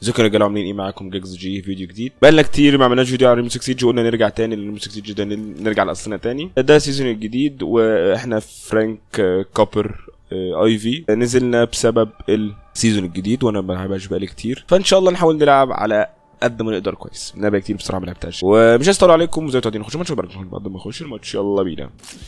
ازيكم يا رجاله عاملين ايه معاكم جاكس جي فيديو جديد بقالنا كتير ما عملناش فيديو على ريمو 6 سيج وقلنا نرجع تاني للريمو 6 سيج ده نرجع لاصلنا تاني ده السيزون الجديد واحنا في فرانك آه، كوبر آه، اي في نزلنا بسبب السيزون الجديد وانا ما بلعبهاش بقالي كتير فان شاء الله نحاول نلعب على قد ما نقدر كويس انا بقى كتير بصراحه ما لعبتهاش ومش هستول عليكم زي ما تعودين نخش ماتش وبعد بعد ما نخش الماتش يلا بينا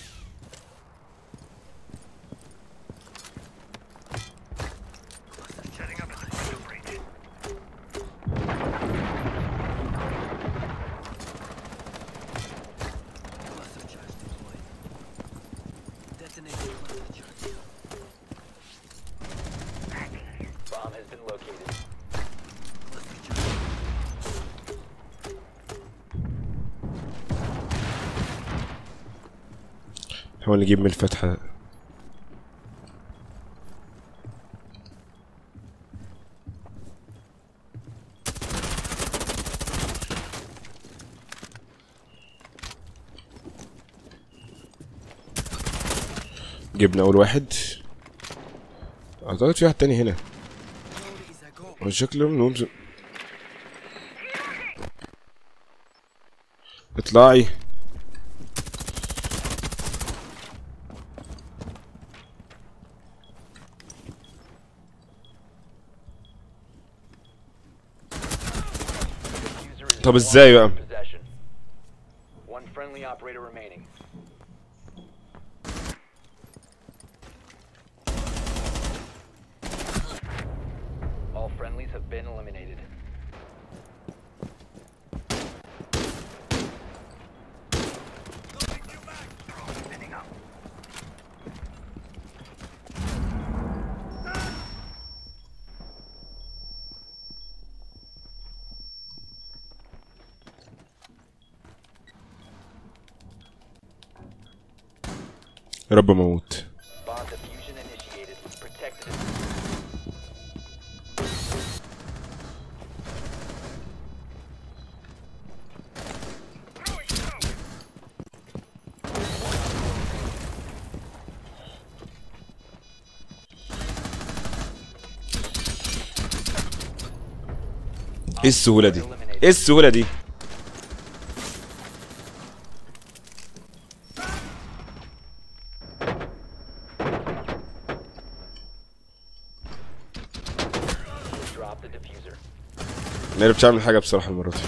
Bomb has been located. نحاول نجيب من الفتحه جبنا اول واحد اعتقد في واحد تاني هنا هو شكله منهم ز- اطلعي Diffuser is طب no ازاي longer بقى؟ in possession. One friendly operator remaining. All friendlies have been eliminated. يا رب ما اموت Bomb diffusion initiated. Protected. ايه السهوله دي ايه السهوله دي Drop the diffuser. ما عرفتش اعمل حاجه بصراحه المره دي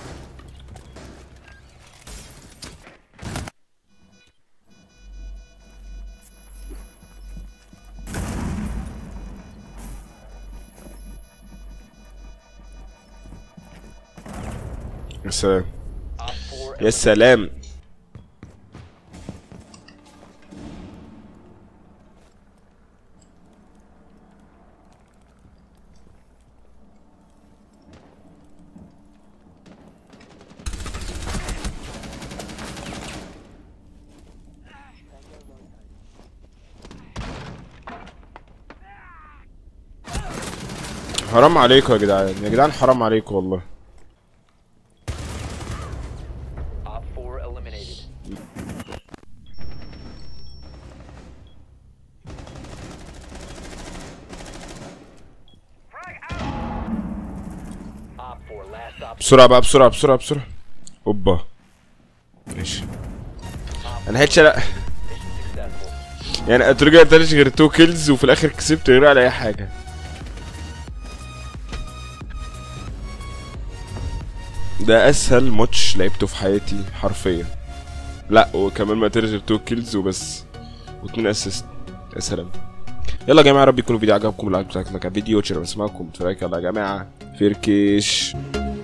يا سلام Op 4 يا سلام حرام عليكم يا جدعان يا جدعان حرام عليكم والله Op 4 eliminated. Op 4 last op. بسرعة بقى بسرعة بسرعة بسرعة اوبا ماشي انا هيتش لا Mission successful. يعني اترجع تلاتش غير تو كيلز وفي الاخر كسبت غير على اي حاجة ده اسهل ماتش لعبته في حياتي حرفيا لا وكمان ما ترجع تو كيلز وبس واتنين اسيست يا سلام يلا يا جماعه يا رب يكون الفيديو عجبكم اللايك بتاعكم على الفيديو تشيروا اسمعكم اتفرجوا يلا يا جماعه فركش